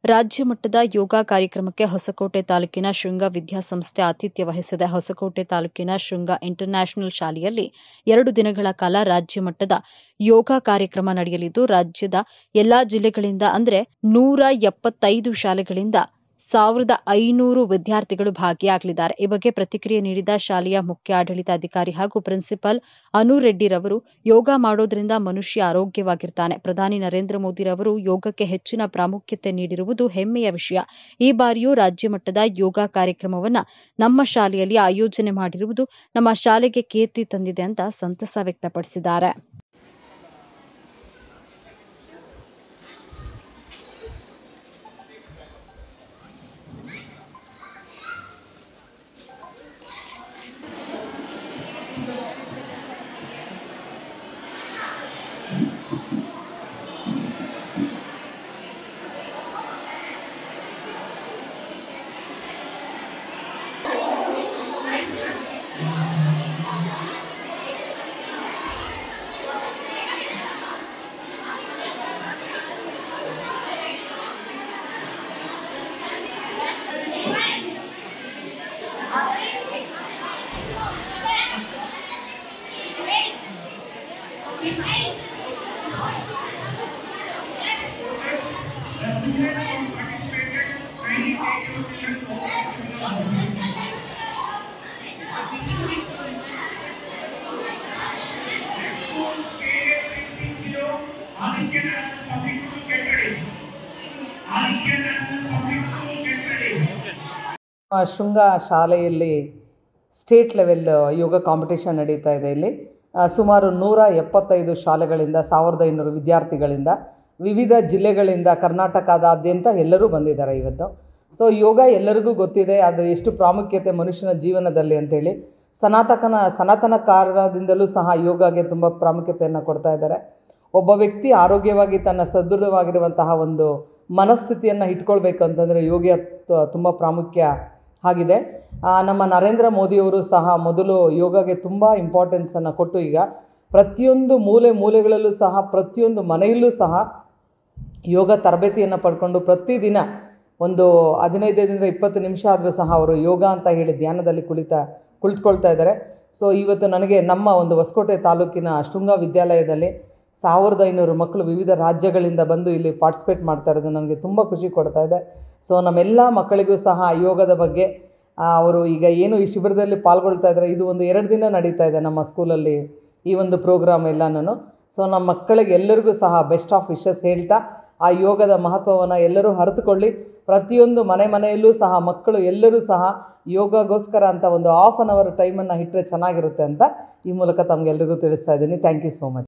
ರಾಜ್ಯ ಮಟ್ಟದ ಯೋಗ ಕಾರ್ಯಕ್ರಮಕ್ಕೆ ಹೊಸಕೋಟೆ ತಾಲೂಕಿನ ಶೃಂಗ ವಿದ್ಯಾಸಂಸ್ಥೆ ಆತಿಥ್ಯ ವಹಿಸಿದೆ ಹೊಸಕೋಟೆ ತಾಲೂಕಿನ ಶೃಂಗ ಇಂಟರ್ನ್ಯಾಷನಲ್ ಶಾಲೆಯಲ್ಲಿ ಎರಡು ದಿನಗಳ ಕಾಲ ರಾಜ್ಯ ಮಟ್ಟದ ಯೋಗ ಕಾರ್ಯಕ್ರಮ ನಡೆಯಲಿದ್ದು ರಾಜ್ಯದ ಎಲ್ಲಾ ಜಿಲ್ಲೆಗಳಿಂದ ಅಂದರೆ ನೂರ ಎಪ್ಪತ್ತೈದು ಶಾಲೆಗಳಿಂದ ಸಾವಿರದ ಐನೂರು ವಿದ್ಯಾರ್ಥಿಗಳು ಭಾಗಿಯಾಗಲಿದ್ದಾರೆ ಈ ಬಗ್ಗೆ ಪ್ರತಿಕ್ರಿಯೆ ನೀಡಿದ ಶಾಲೆಯ ಮುಖ್ಯ ಆಡಳಿತಾಧಿಕಾರಿ ಹಾಗೂ ಪ್ರಿನ್ಸಿಪಾಲ್ ಅನು ರೆಡ್ಡಿರವರು ಯೋಗ ಮಾಡೋದ್ರಿಂದ ಮನುಷ್ಯ ಆರೋಗ್ಯವಾಗಿರ್ತಾನೆ ಪ್ರಧಾನಿ ನರೇಂದ್ರ ಮೋದಿರವರು ಯೋಗಕ್ಕೆ ಹೆಚ್ಚಿನ ಪ್ರಾಮುಖ್ಯತೆ ನೀಡಿರುವುದು ಹೆಮ್ಮೆಯ ವಿಷಯ ಈ ಬಾರಿಯೂ ರಾಜ್ಯ ಮಟ್ಟದ ಯೋಗ ಕಾರ್ಯಕ್ರಮವನ್ನ ನಮ್ಮ ಶಾಲೆಯಲ್ಲಿ ಆಯೋಜನೆ ಮಾಡಿರುವುದು ನಮ್ಮ ಶಾಲೆಗೆ ಕೀರ್ತಿ ತಂದಿದೆ ಅಂತ ಸಂತಸ ವ್ಯಕ್ತಪಡಿಸಿದ್ದಾರೆ Aditya National Public School, get ready. Aditya National Public School, get ready. ಆ ಶೃಂಗ ಶಾಲೆಯಲ್ಲಿ ಸ್ಟೇಟ್ ಲೆವೆಲ್ ಯೋಗ ಕಾಂಪಿಟೇಷನ್ ನಡೀತಾ ಇದೆ ಇಲ್ಲಿ ಆ, ಸುಮಾರು ನೂರ ಎಪ್ಪತ್ತೈದು ಶಾಲೆಗಳಿಂದ ಸಾವಿರದ ಐನೂರು ವಿದ್ಯಾರ್ಥಿಗಳಿಂದ ವಿವಿಧ ಜಿಲ್ಲೆಗಳಿಂದ ಕರ್ನಾಟಕದಾದ್ಯಂತ ಎಲ್ಲರೂ ಬಂದಿದ್ದಾರೆ ಇವತ್ತು ಸೊ ಯೋಗ ಎಲ್ಲರಿಗೂ ಗೊತ್ತಿದೆ ಅದು ಎಷ್ಟು ಪ್ರಾಮುಖ್ಯತೆ ಮನುಷ್ಯನ ಜೀವನದಲ್ಲಿ ಅಂತೇಳಿ ಸನಾತಕನ ಸನಾತನ ಕಾರಣದಿಂದಲೂ ಸಹ ಯೋಗಗೆ ತುಂಬ ಪ್ರಾಮುಖ್ಯತೆಯನ್ನು ಕೊಡ್ತಾ ಇದ್ದಾರೆ ಒಬ್ಬ ವ್ಯಕ್ತಿ ಆರೋಗ್ಯವಾಗಿ ತನ್ನ ಸದೃಢವಾಗಿರುವಂತಹ ಒಂದು ಮನಸ್ಥಿತಿಯನ್ನು ಇಟ್ಕೊಳ್ಬೇಕು ಅಂತಂದರೆ ಯೋಗ ತುಂಬ ಪ್ರಾಮುಖ್ಯ ಆಗಿದೆ ಆ, ನಮ್ಮ ನರೇಂದ್ರ ಮೋದಿಯವರು ಸಹ ಮೊದಲು ಯೋಗಗೆ ತುಂಬ ಇಂಪಾರ್ಟೆನ್ಸನ್ನು ಕೊಟ್ಟು ಈಗ ಪ್ರತಿಯೊಂದು ಮೂಲೆ ಮೂಲೆಗಳಲ್ಲೂ ಸಹ ಪ್ರತಿಯೊಂದು ಮನೆಯಲ್ಲೂ ಸಹ ಯೋಗ ತರಬೇತಿಯನ್ನು ಪಡ್ಕೊಂಡು ಪ್ರತಿದಿನ ಒಂದು ಹದಿನೈದರಿಂದ ಇಪ್ಪತ್ತು ನಿಮಿಷ ಆದರೂ ಸಹ ಅವರು ಯೋಗ ಅಂತ ಹೇಳಿ ಧ್ಯಾನದಲ್ಲಿ ಕುಳಿತಾ ಕುಳಿತುಕೊಳ್ತಾ ಇದ್ದಾರೆ ಸೊ ಇವತ್ತು ನನಗೆ ನಮ್ಮ ಒಂದು ಹೊಸಕೋಟೆ ತಾಲೂಕಿನ ಶೃಂಗ ವಿದ್ಯಾಲಯದಲ್ಲಿ ಸಾವಿರದ ಐನೂರು ಮಕ್ಕಳು ವಿವಿಧ ರಾಜ್ಯಗಳಿಂದ ಬಂದು ಇಲ್ಲಿ ಪಾರ್ಟಿಸಿಪೇಟ್ ಮಾಡ್ತಾ ಇರೋದು ನನಗೆ ತುಂಬ ಖುಷಿ ಕೊಡ್ತಾ ಇದೆ ಸೊ ನಮ್ಮೆಲ್ಲ ಮಕ್ಕಳಿಗೂ ಸಹ ಯೋಗದ ಬಗ್ಗೆ ಆ, ಅವರು ಈಗ ಏನು ಈ ಶಿಬಿರದಲ್ಲಿ ಪಾಲ್ಗೊಳ್ತಾ ಇದ್ದಾರೆ ಇದು ಒಂದು ಎರಡು ದಿನ ನಡೀತಾ ಇದೆ ನಮ್ಮ ಸ್ಕೂಲಲ್ಲಿ ಈ ಒಂದು ಪ್ರೋಗ್ರಾಮ್ ಎಲ್ಲನೂ ಸೊ ನಮ್ಮ ಮಕ್ಕಳಿಗೆ ಎಲ್ಲರಿಗೂ ಸಹ ಬೆಸ್ಟ್ ಆಫ್ ವಿಶಸ್ ಹೇಳ್ತಾ ಆ ಯೋಗದ ಮಹತ್ವವನ್ನು ಎಲ್ಲರೂ ಅರಿತುಕೊಳ್ಳಿ ಪ್ರತಿಯೊಂದು ಮನೆ ಮನೆಯಲ್ಲೂ ಸಹ ಮಕ್ಕಳು ಎಲ್ಲರೂ ಸಹ ಯೋಗಗೋಸ್ಕರ ಅಂತ ಒಂದು ಹಾಫ್ ಆನ್ ಅವರ್ ಟೈಮನ್ನು ಇಟ್ಟರೆ ಚೆನ್ನಾಗಿರುತ್ತೆ ಅಂತ ಈ ಮೂಲಕ ತಮಗೆಲ್ಲರಿಗೂ ತಿಳಿಸ್ತಾ ಇದ್ದೀನಿ ಥ್ಯಾಂಕ್ ಯು ಸೋ ಮಚ್